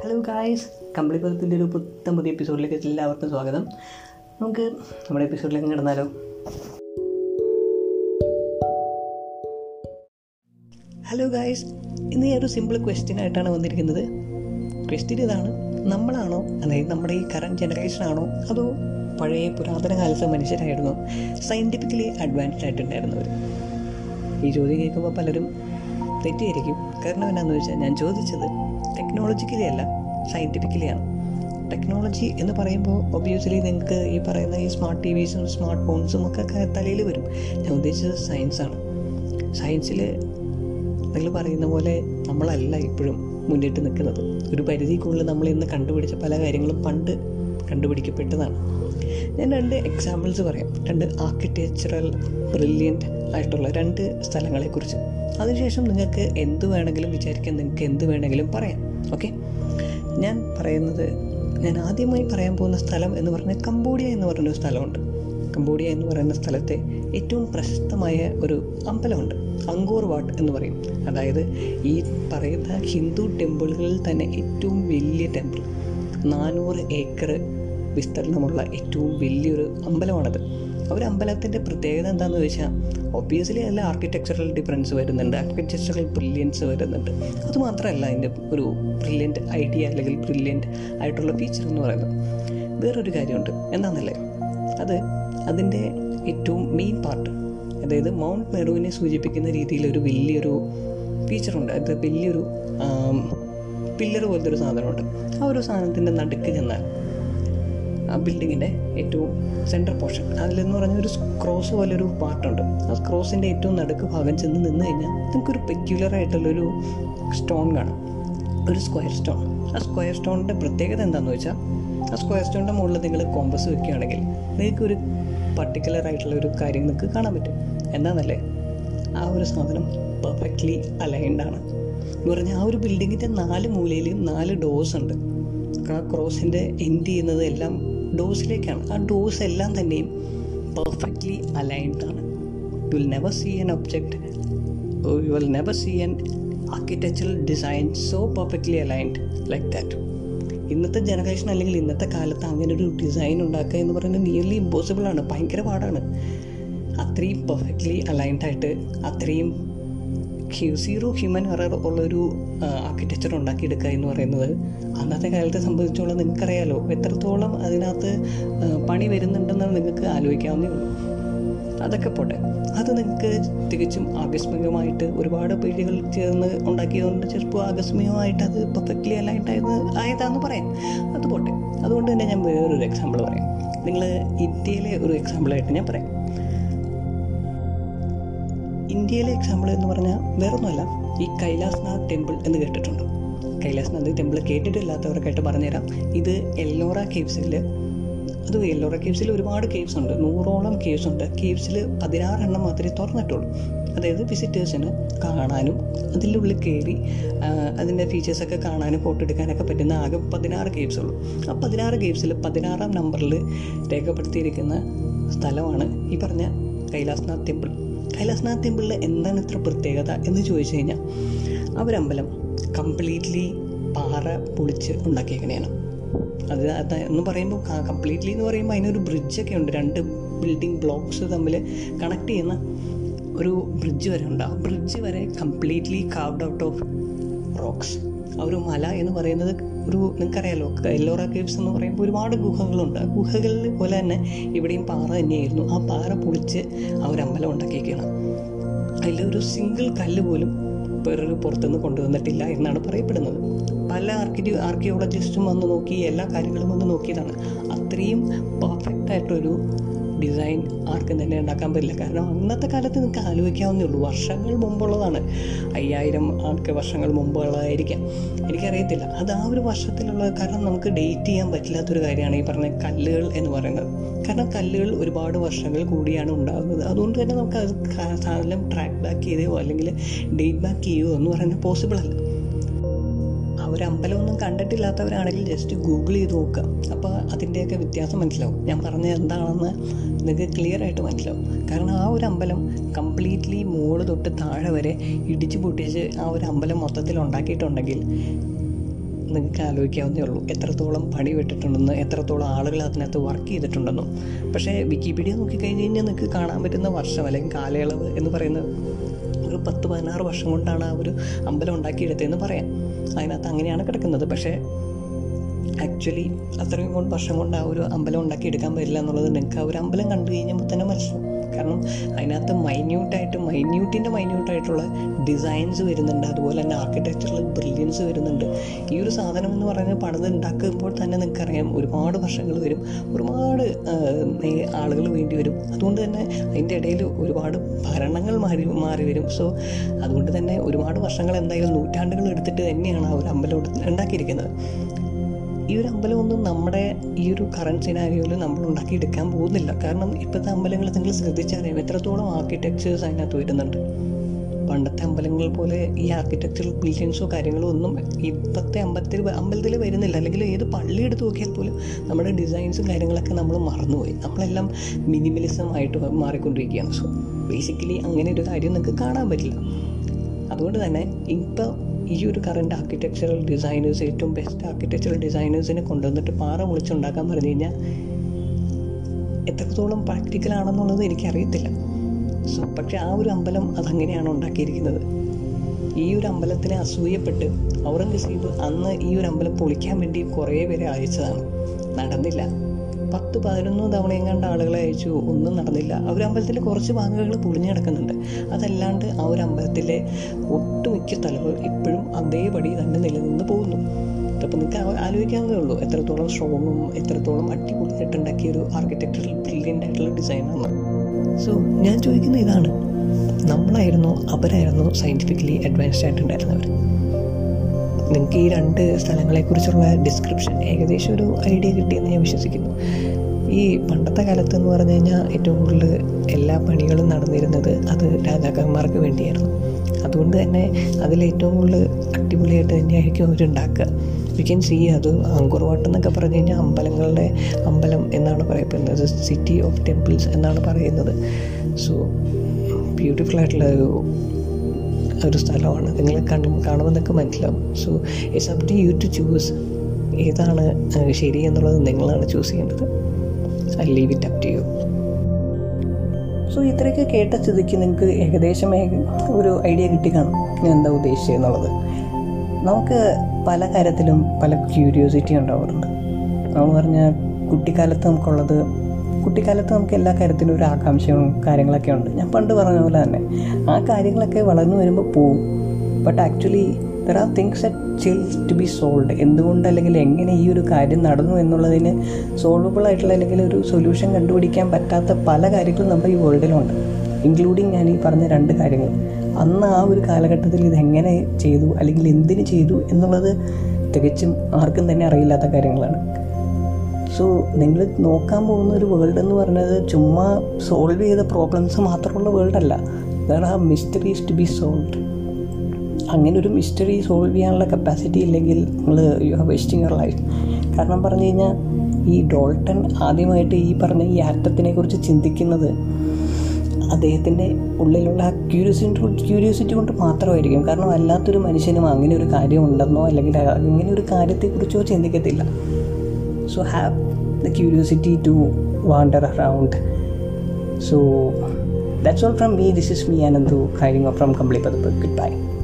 hello guys കമ്പിളി പദത്തിൻ്റെ ഒരു പുത്തൻ പുതിയ എപ്പിസോഡിലേക്ക് എല്ലാവർക്കും സ്വാഗതം നമുക്ക് നമ്മുടെ എപ്പിസോഡിലേക്ക് കിടന്നാലോ ഹലോ ഗായ്സ് ഇന്ന് ഞാൻ ഒരു സിമ്പിൾ ക്വസ്റ്റ്യൻ ആയിട്ടാണ് വന്നിരിക്കുന്നത് ക്വസ്റ്റ്യൻ ഇതാണ് നമ്മളാണോ അതായത് നമ്മുടെ ഈ കറണ്ട് ജനറേഷൻ ആണോ അതോ പഴയ പുരാതന കാലത്തെ മനുഷ്യരായിരുന്നോ സയൻറ്റിഫിക്കലി അഡ്വാൻസ്ഡ് ആയിട്ടുണ്ടായിരുന്നവർ ഈ ചോദ്യം കേൾക്കുമ്പോൾ പലരും തെറ്റിയിരിക്കും കാരണം എന്നാന്ന് വെച്ചാൽ ഞാൻ ചോദിച്ചത് ടെക്നോളജിക്കലി അല്ല സയൻറ്റിഫിക്കലി ആണ് ടെക്നോളജി എന്ന് പറയുമ്പോൾ ഒബ്വിയസ്ലി നിങ്ങൾക്ക് ഈ പറയുന്ന ഈ സ്മാർട്ട് ടി വിസും സ്മാർട്ട് ഫോൺസും ഒക്കെ ക- തലയിൽ വരും ഞാൻ ഉദ്ദേശിച്ചത് സയൻസാണ് സയൻസിൽ നിങ്ങൾ പറയുന്ന പോലെ നമ്മളല്ല ഇപ്പോഴും മുന്നിട്ട് നിൽക്കുന്നത് ഒരു പരിധിക്കുള്ളിൽ നമ്മൾ ഇന്ന് കണ്ടുപിടിച്ച പല കാര്യങ്ങളും പണ്ട് കണ്ടുപിടിക്കപ്പെട്ടതാണ് ഞാൻ രണ്ട് എക്സാമ്പിൾസ് പറയാം രണ്ട് ആർക്കിടെക്ചറൽ ബ്രില്യൻ്റ് ആയിട്ടുള്ള രണ്ട് സ്ഥലങ്ങളെക്കുറിച്ച് അതിനുശേഷം നിങ്ങൾക്ക് എന്ത് വേണമെങ്കിലും വിചാരിക്കാൻ നിങ്ങൾക്ക് എന്ത് വേണമെങ്കിലും പറയാം ഓക്കെ ഞാൻ പറയുന്നത് ഞാൻ ആദ്യമായി പറയാൻ പോകുന്ന സ്ഥലം എന്ന് പറഞ്ഞാൽ കംബോഡിയ എന്ന് പറയുന്നൊരു സ്ഥലമുണ്ട് കംബോഡിയ എന്ന് പറയുന്ന സ്ഥലത്തെ ഏറ്റവും പ്രശസ്തമായ ഒരു അമ്പലമുണ്ട് അങ്കോർ വാട്ട് എന്ന് പറയും അതായത് ഈ പറയുന്ന ഹിന്ദു ടെമ്പിളുകളിൽ തന്നെ ഏറ്റവും വലിയ ടെമ്പിൾ നാനൂറ് ഏക്കർ വിസ്തീർണമുള്ള ഏറ്റവും വലിയൊരു അമ്പലമാണത് ആ ഒരു അമ്പലത്തിൻ്റെ പ്രത്യേകത എന്താണെന്ന് ചോദിച്ചാൽ ഒബ്വിയസ്ലി അതിൽ ആർക്കിടെക്ചറൽ ഡിഫറൻസ് വരുന്നുണ്ട് ആർക്കിടെക്ചറൽ ബ്രില്യൻസ് വരുന്നുണ്ട് അതുമാത്രമല്ല അതിൻ്റെ ഒരു ബ്രില്യൻറ്റ് ഐഡിയ അല്ലെങ്കിൽ ബ്രില്യൻറ്റ് ആയിട്ടുള്ള ഫീച്ചർ എന്ന് പറയുന്നത് വേറൊരു കാര്യമുണ്ട് എന്താണെന്നല്ലേ അത് അതിൻ്റെ ഏറ്റവും മെയിൻ പാർട്ട് അതായത് മൗണ്ട് മെറുവിനെ സൂചിപ്പിക്കുന്ന രീതിയിൽ ഒരു വലിയൊരു ഫീച്ചറുണ്ട് അത് വലിയൊരു പില്ലർ പോലത്തെ ഒരു സാധനമുണ്ട് ആ ഒരു സാധനത്തിൻ്റെ നടുക്ക് ചെന്നാൽ ആ ബിൽഡിങ്ങിൻ്റെ ഏറ്റവും സെൻട്രൽ പോർഷൻ അതിലെന്ന് പറഞ്ഞ ഒരു ക്രോസ് പോലെ ഒരു പാർട്ടുണ്ട് ആ ക്രോസിൻ്റെ ഏറ്റവും നടുക്ക് ഭാഗം ചെന്ന് നിന്ന് കഴിഞ്ഞാൽ നമുക്കൊരു പെക്യുലർ ആയിട്ടുള്ളൊരു സ്റ്റോൺ കാണാം ഒരു സ്ക്വയർ സ്റ്റോൺ ആ സ്ക്വയർ സ്റ്റോണിൻ്റെ പ്രത്യേകത എന്താണെന്ന് വെച്ചാൽ ആ സ്ക്വയർ സ്റ്റോണിൻ്റെ മുകളിൽ നിങ്ങൾ കോമ്പസ് വെക്കുകയാണെങ്കിൽ നിങ്ങൾക്ക് ഒരു പർട്ടിക്കുലർ ആയിട്ടുള്ള ഒരു കാര്യം നിങ്ങൾക്ക് കാണാൻ പറ്റും എന്താണെന്നല്ലേ ആ ഒരു സാധനം പെർഫെക്റ്റ്ലി അലൈൻഡ് ആണ് എന്ന് പറഞ്ഞാൽ ആ ഒരു ബിൽഡിങ്ങിൻ്റെ നാല് മൂലയിലും നാല് ഡോസ് ഉണ്ട് ആ ക്രോസിൻ്റെ എൻഡ് ചെയ്യുന്നത് എല്ലാം ഡോസിലേക്കാണ് ആ ഡോസ് എല്ലാം തന്നെയും പെർഫെക്റ്റ്ലി അലൈൻഡ് ആണ് you will never see an object you will never see an architectural design so perfectly aligned like that ഇന്നത്തെ ജനറേഷൻ അല്ലെങ്കിൽ ഇന്നത്തെ കാലത്ത് അങ്ങനെ ഒരു ഡിസൈൻ ഉണ്ടാക്കുക എന്ന് പറയുന്നത് നിയർലി ഇമ്പോസിബിൾ ആണ് ഭയങ്കര പാടാണ് അത്രയും പെർഫെക്റ്റ്ലി അലൈൻഡ് ആയിട്ട് അത്രയും സീറോ ഹ്യൂമൻ എറർ ഉള്ളൊരു ആർക്കിടെക്ചർ ഉണ്ടാക്കിയെടുക്കുക എന്ന് പറയുന്നത് അന്നത്തെ കാലത്തെ സംബന്ധിച്ചോളം നിങ്ങൾക്കറിയാലോ എത്രത്തോളം അതിനകത്ത് ആ, പണി വരുന്നുണ്ടെന്ന് നിങ്ങൾക്ക് ആലോചിക്കാവുന്നേ ഉള്ളൂ അതൊക്കെ പോട്ടെ അത് നിങ്ങൾക്ക് തികച്ചും ആകസ്മികമായിട്ട് ഒരുപാട് പേരുകൾ ചേർന്ന് ഉണ്ടാക്കിയതുകൊണ്ട് ചിലപ്പോൾ ആകസ്മികമായിട്ട് അത് പെർഫെക്റ്റ്ലി അലൈൻഡ് ആയത് ആയതാന്ന് പറയാം അത് പോട്ടെ അതുകൊണ്ട് തന്നെ ഞാൻ വേറൊരു എക്സാമ്പിൾ പറയാം നിങ്ങൾ ഇന്ത്യയിലെ ഒരു എക്സാമ്പിളായിട്ട് ഞാൻ പറയാം ഇന്ത്യയിലെ എക്സാമ്പിൾ എന്ന് പറഞ്ഞാൽ വേറൊന്നുമല്ല ഈ കൈലാസ്നാഥ് ടെമ്പിൾ എന്ന് കേട്ടിട്ടുണ്ട് കൈലാസ്നാഥ് ടെമ്പിൾ കേട്ടിട്ടില്ലാത്തവർക്കായിട്ട് പറഞ്ഞുതരാം ഇത് എല്ലോറ കേവ്സിൽ അത് എല്ലോറ കേവ്സിൽ ഒരുപാട് കേവ്സ് ഉണ്ട് നൂറോളം കേവ്സ് ഉണ്ട് കേവ്സിൽ പതിനാറെണ്ണം മാത്രമേ തുറന്നിട്ടുള്ളൂ അതായത് വിസിറ്റേഴ്സിന് കാണാനും അതിൻ്റെ ഉള്ളിൽ കയറി ആ, അതിൻ്റെ ഫീച്ചേഴ്സൊക്കെ കാണാനും ഫോട്ടോ എടുക്കാനൊക്കെ പറ്റുന്ന ആകെ പതിനാറ് കേവ്സ് ഉള്ളൂ ആ പതിനാറ് കേവ്സിൽ പതിനാറാം നമ്പറിൽ രേഖപ്പെടുത്തിയിരിക്കുന്ന സ്ഥലമാണ് ഈ പറഞ്ഞ കൈലാസ്നാഥ് ടെമ്പിൾ കൈലാസ്നാഥ് ടെമ്പിളിൽ എന്താണ് ഇത്ര പ്രത്യേകത എന്ന് ചോദിച്ചു കഴിഞ്ഞാൽ അവരമ്പലം കംപ്ലീറ്റ്ലി പാറ പൊളിച്ച് ഉണ്ടാക്കിയേക്കണേയാണ് അത് അത് എന്ന് പറയുമ്പോൾ കംപ്ലീറ്റ്ലി എന്ന് പറയുമ്പോൾ അതിനൊരു ബ്രിഡ്ജൊക്കെ ഉണ്ട് രണ്ട് ബിൽഡിംഗ് ബ്ലോക്സ് തമ്മിൽ കണക്ട് ചെയ്യുന്ന ഒരു ബ്രിഡ്ജ് വരെ ഉണ്ട് ആ ബ്രിഡ്ജ് വരെ completely carved out of rocks ആ ഒരു മല എന്ന് പറയുന്നത് ഒരു നിങ്ങൾക്കറിയാലോ എല്ലോറ കേവ്സ് എന്ന് പറയുമ്പോൾ ഒരുപാട് ഗുഹകളുണ്ട് ആ ഗുഹകളിൽ പോലെ തന്നെ ഇവിടെയും പാറ തന്നെയായിരുന്നു ആ പാറ പൊളിച്ച് ആ ഒരു അമ്പലം ഉണ്ടാക്കിയേക്കാണ് അതിലൊരു സിംഗിൾ കല്ല് പോലും വേറൊരു പുറത്തുനിന്ന് കൊണ്ടുവന്നിട്ടില്ല എന്നാണ് പറയപ്പെടുന്നത് പല ആർക്കി ആർക്കിയോളജിസ്റ്റും വന്ന് നോക്കി എല്ലാ കാര്യങ്ങളും വന്ന് നോക്കിയതാണ് അത്രയും പെർഫെക്റ്റ് ആയിട്ടൊരു ഡിസൈൻ ആർക്കും തന്നെ ഉണ്ടാക്കാൻ പറ്റില്ല കാരണം അന്നത്തെ കാലത്ത് നിങ്ങൾക്ക് ആലോചിക്കാവുന്നേ ഉള്ളൂ വർഷങ്ങൾ മുമ്പുള്ളതാണ് അയ്യായിരം ആൾക്ക് വർഷങ്ങൾ മുമ്പുള്ളതായിരിക്കാം എനിക്കറിയത്തില്ല അത് ആ ഒരു വർഷത്തിലുള്ള കാരണം നമുക്ക് ഡേറ്റ് ചെയ്യാൻ പറ്റില്ലാത്തൊരു കാര്യമാണ് ഈ പറഞ്ഞ കല്ലുകൾ എന്ന് പറയുന്നത് കാരണം കല്ലുകൾ ഒരുപാട് വർഷങ്ങൾ കൂടിയാണ് ഉണ്ടാകുന്നത് അതുകൊണ്ട് തന്നെ നമുക്ക് അത് ക- സാധനം ട്രാക്ക് ബാക്ക് ചെയ്യുകയോ അല്ലെങ്കിൽ ഡേറ്റ് ബാക്ക് ചെയ്യുകയോ എന്ന് പറയുന്നത് പോസിബിൾ അല്ല ആ ഒരു അമ്പലമൊന്നും കണ്ടിട്ടില്ലാത്തവരാണെങ്കിൽ ജസ്റ്റ് ഗൂഗിൾ ചെയ്ത് നോക്കുക അപ്പോൾ അതിൻ്റെയൊക്കെ വ്യത്യാസം മനസ്സിലാവും ഞാൻ പറഞ്ഞത് എന്താണെന്ന് നിങ്ങൾക്ക് ക്ലിയർ ആയിട്ട് മനസ്സിലാവും കാരണം ആ ഒരു അമ്പലം കംപ്ലീറ്റ്ലി മുകള് തൊട്ട് താഴെ വരെ ഇടിച്ചു പൊട്ടിച്ച് ആ ഒരു അമ്പലം മൊത്തത്തിൽ ഉണ്ടാക്കിയിട്ടുണ്ടെങ്കിൽ നിങ്ങൾക്ക് ആലോചിക്കാവുന്നേ ഉള്ളൂ എത്രത്തോളം പണി വിട്ടിട്ടുണ്ടെന്ന് എത്രത്തോളം ആളുകൾ അതിനകത്ത് വർക്ക് ചെയ്തിട്ടുണ്ടെന്നും പക്ഷേ വിക്കിപീഡിയ നോക്കിക്കഴിഞ്ഞ് കഴിഞ്ഞാൽ നിങ്ങൾക്ക് കാണാൻ പറ്റുന്ന വർഷം അല്ലെങ്കിൽ കാലയളവ് എന്ന് പറയുന്നത് ഒരു പത്ത് പതിനാറ് വർഷം കൊണ്ടാണ് ആ ഒരു അമ്പലം ഉണ്ടാക്കിയെടുത്തതെന്ന് പറയാം അതിനകത്ത് അങ്ങനെയാണ് കിടക്കുന്നത് പക്ഷേ ആക്ച്വലി അത്രയും കൊണ്ട് വർഷം കൊണ്ട് ആ ഒരു അമ്പലം ഉണ്ടാക്കിയെടുക്കാൻ പറ്റില്ല എന്നുള്ളത് നിങ്ങൾക്ക് ആ ഒരു അമ്പലം കണ്ടു കഴിഞ്ഞപ്പോൾ തന്നെ മനസ്സിലാവും കാരണം അതിനകത്ത് മൈന്യൂട്ടായിട്ട് മൈന്യൂട്ടിൻ്റെ മൈന്യൂട്ടായിട്ടുള്ള ഡിസൈൻസ് വരുന്നുണ്ട് അതുപോലെ തന്നെ ആർക്കിടെക്ചറൽ ബ്രില്യൻസ് വരുന്നുണ്ട് ഈ ഒരു സാധനം എന്ന് പറയുന്നത് പണിത് ഉണ്ടാക്കുമ്പോൾ തന്നെ നിങ്ങൾക്കറിയാം ഒരുപാട് വർഷങ്ങൾ വരും ഒരുപാട് ആളുകൾ വേണ്ടി വരും അതുകൊണ്ട് തന്നെ അതിൻ്റെ ഇടയിൽ ഒരുപാട് ഭരണങ്ങൾ മാറി മാറി വരും സോ അതുകൊണ്ട് തന്നെ ഒരുപാട് വർഷങ്ങൾ എന്തായാലും നൂറ്റാണ്ടുകൾ എടുത്തിട്ട് തന്നെയാണ് ആ ഒരു അമ്പലം ഉണ്ടാക്കിയിരിക്കുന്നത് ഈ ഒരു അമ്പലമൊന്നും നമ്മുടെ ഈ ഒരു കറണ്ട് സിനാരിയോയിൽ നമ്മൾ ഉണ്ടാക്കിയെടുക്കാൻ പോകുന്നില്ല കാരണം ഇപ്പോഴത്തെ അമ്പലങ്ങൾ നിങ്ങൾ ശ്രദ്ധിച്ചറിയാം എത്രത്തോളം ആർക്കിടെക്ചേഴ്സ് അതിനകത്ത് വരുന്നുണ്ട് പണ്ടത്തെ അമ്പലങ്ങൾ പോലെ ഈ ആർക്കിടെക്ചറൽ ബിൽഡിങ്സോ കാര്യങ്ങളോ ഒന്നും ഇപ്പോഴത്തെ അമ്പലത്തിൽ അമ്പലത്തിൽ വരുന്നില്ല അല്ലെങ്കിൽ ഏത് പള്ളി എടുത്ത് നോക്കിയാൽ പോലും നമ്മുടെ ഡിസൈൻസും കാര്യങ്ങളൊക്കെ നമ്മൾ മറന്നുപോയി നമ്മളെല്ലാം മിനിമലിസം ആയിട്ട് മാറിക്കൊണ്ടിരിക്കുകയാണ് സോ ബേസിക്കലി അങ്ങനെ ഒരു കാര്യം നിങ്ങൾക്ക് കാണാൻ പറ്റില്ല അതുകൊണ്ട് തന്നെ ഇപ്പോൾ ഈ ഒരു കറണ്ട് ആർക്കിടെക്ചറൽ ഡിസൈനേഴ്സ് ഏറ്റവും ബെസ്റ്റ് ആർക്കിടെക്ചറൽ ഡിസൈനേഴ്സിനെ കൊണ്ടുവന്നിട്ട് പാറ മുളിച്ചുണ്ടാക്കാൻ പറഞ്ഞു കഴിഞ്ഞാൽ എത്രത്തോളം പ്രാക്ടിക്കൽ ആണെന്നുള്ളത് എനിക്കറിയത്തില്ല സോ പക്ഷേ ആ ഒരു അമ്പലം അതങ്ങനെയാണ് ഉണ്ടാക്കിയിരിക്കുന്നത് ഈ ഒരു അമ്പലത്തിനെ അസൂയപ്പെട്ട് ഔറംഗസീബ് അന്ന് ഈ ഒരു അമ്പലം പൊളിക്കാൻ വേണ്ടി കുറേ പേരെ അയച്ചതാണ് നടന്നില്ല പത്ത് പതിനൊന്ന് തവണയും കണ്ട ആളുകളെ അയച്ചു ഒന്നും നടന്നില്ല ആ ഒരു അമ്പലത്തിലെ കുറച്ച് ഭാഗങ്ങൾ പൊളിഞ്ഞു കിടക്കുന്നുണ്ട് അതല്ലാണ്ട് ആ ഒരു അമ്പലത്തിലെ ഒട്ടുമിക്ക സ്ഥലങ്ങൾ ഇപ്പോഴും അതേപടി തന്നെ നിലനിന്ന് പോകുന്നു അപ്പോൾ നിങ്ങൾക്ക് ആലോചിക്കാവുന്നേ ഉള്ളൂ എത്രത്തോളം സ്ട്രോങ്ങും എത്രത്തോളം അടിപൊളിയായിട്ട് ഉണ്ടാക്കിയ ഒരു ആർക്കിടെക്ചറൽ ബ്രില്യൻ്റ് ആയിട്ടുള്ള ഡിസൈനാണ് സോ ഞാൻ ചോദിക്കുന്നത് ഇതാണ് നമ്മളായിരുന്നു അവരായിരുന്നു സയൻറ്റിഫിക്കലി അഡ്വാൻസ്ഡ് ആയിട്ടുണ്ടായിരുന്നവർ നിങ്ങൾക്ക് ഈ രണ്ട് സ്ഥലങ്ങളെക്കുറിച്ചുള്ള ഡിസ്ക്രിപ്ഷൻ ഏകദേശം ഒരു ഐഡിയ കിട്ടിയെന്ന് ഞാൻ വിശ്വസിക്കുന്നു ഈ പണ്ടത്തെ കാലത്ത് എന്ന് പറഞ്ഞു കഴിഞ്ഞാൽ ഏറ്റവും കൂടുതൽ എല്ലാ പണികളും നടന്നിരുന്നത് അത് രാജാക്കന്മാർക്ക് വേണ്ടിയായിരുന്നു അതുകൊണ്ട് തന്നെ അതിലേറ്റവും കൂടുതൽ അടിപൊളിയായിട്ട് തന്നെയായിരിക്കും അവരുണ്ടാക്കുക യു ക്യാൻ സീ അത് ആങ്കൂർ വാട്ട് എന്നൊക്കെ പറഞ്ഞു കഴിഞ്ഞാൽ അമ്പലങ്ങളുടെ അമ്പലം എന്നാണ് പറയപ്പെടുന്നത് സിറ്റി ഓഫ് ടെമ്പിൾസ് എന്നാണ് പറയുന്നത് സോ ബ്യൂട്ടിഫുൾ ആയിട്ടുള്ള ഒരു ഒരു സ്ഥലമാണ് നിങ്ങൾ കണ്ടു കാണുമെന്നൊക്കെ മനസ്സിലാവും so it's up to you to choose ഏതാണ് ശരി എന്നുള്ളത് നിങ്ങളാണ് ചൂസ് ചെയ്യേണ്ടത് I leave it up to you സോ ഇത്രയൊക്കെ കേട്ട സ്ഥിതിക്ക് നിങ്ങൾക്ക് ഏകദേശം ഒരു ഐഡിയ കിട്ടി കാണും ഞാൻ എന്താ ഉദ്ദേശിച്ചതെന്നുള്ളത് നമുക്ക് പല കാര്യത്തിലും പല ക്യൂരിയോസിറ്റി ഉണ്ടാവാറുണ്ട് നമ്മൾ പറഞ്ഞാൽ കുട്ടിക്കാലത്ത് നമുക്കുള്ളത് കുട്ടിക്കാലത്ത് നമുക്ക് എല്ലാ കാര്യത്തിലും ഒരു ആകാംക്ഷയും കാര്യങ്ങളൊക്കെ ഉണ്ട് ഞാൻ പണ്ട് പറഞ്ഞ പോലെ തന്നെ ആ കാര്യങ്ങളൊക്കെ വളർന്നു വരുമ്പോൾ പോവും but actually there are things at still to be solve എന്തുകൊണ്ട് അല്ലെങ്കിൽ എങ്ങനെ ഈ ഒരു കാര്യം നടന്നു എന്നുള്ളതിന് സോൾവബിൾ ആയിട്ടുള്ള അല്ലെങ്കിൽ ഒരു സൊല്യൂഷൻ കണ്ടുപിടിക്കാൻ പറ്റാത്ത പല കാര്യങ്ങളും നമ്മുടെ ഈ വേൾഡിലുണ്ട് ഇൻക്ലൂഡിങ് ഞാൻ ഈ പറഞ്ഞ രണ്ട് കാര്യങ്ങൾ അന്ന് ആ ഒരു കാലഘട്ടത്തിൽ ഇത് എങ്ങനെ ചെയ്തു അല്ലെങ്കിൽ എന്തിന് ചെയ്തു എന്നുള്ളത് തികച്ചും ആർക്കും തന്നെ അറിയില്ലാത്ത കാര്യങ്ങളാണ് സോ നിങ്ങൾ നോക്കാൻ പോകുന്ന ഒരു വേൾഡ് എന്ന് പറയുന്നത് ചുമ്മാ സോൾവ് ചെയ്ത പ്രോബ്ലംസ് മാത്രമുള്ള വേൾഡല്ല there are mysteries to be solved അങ്ങനെ ഒരു മിസ്റ്ററി സോൾവ് ചെയ്യാനുള്ള കപ്പാസിറ്റി ഇല്ലെങ്കിൽ നിങ്ങൾ you have wasting your life കാരണം പറഞ്ഞു കഴിഞ്ഞാൽ ഈ ഡോൾട്ടൺ ആദ്യമായിട്ട് ഈ പറഞ്ഞ ഈ ആറ്റത്തിനെ കുറിച്ച് ചിന്തിക്കുന്നത് അദ്ദേഹത്തിൻ്റെ ഉള്ളിലുള്ള ആ ക്യൂരിയോസിറ്റി ക്യൂരിയോസിറ്റി കൊണ്ട് മാത്രമായിരിക്കും കാരണം അല്ലാത്തൊരു മനുഷ്യനും അങ്ങനെ ഒരു കാര്യം ഉണ്ടെന്നോ അല്ലെങ്കിൽ അങ്ങനെ ഒരു കാര്യത്തെക്കുറിച്ചോ ചിന്തിക്കത്തില്ല so have the curiosity to wander around so that's all from me this is me anandu signing off from Kambali Padapur goodbye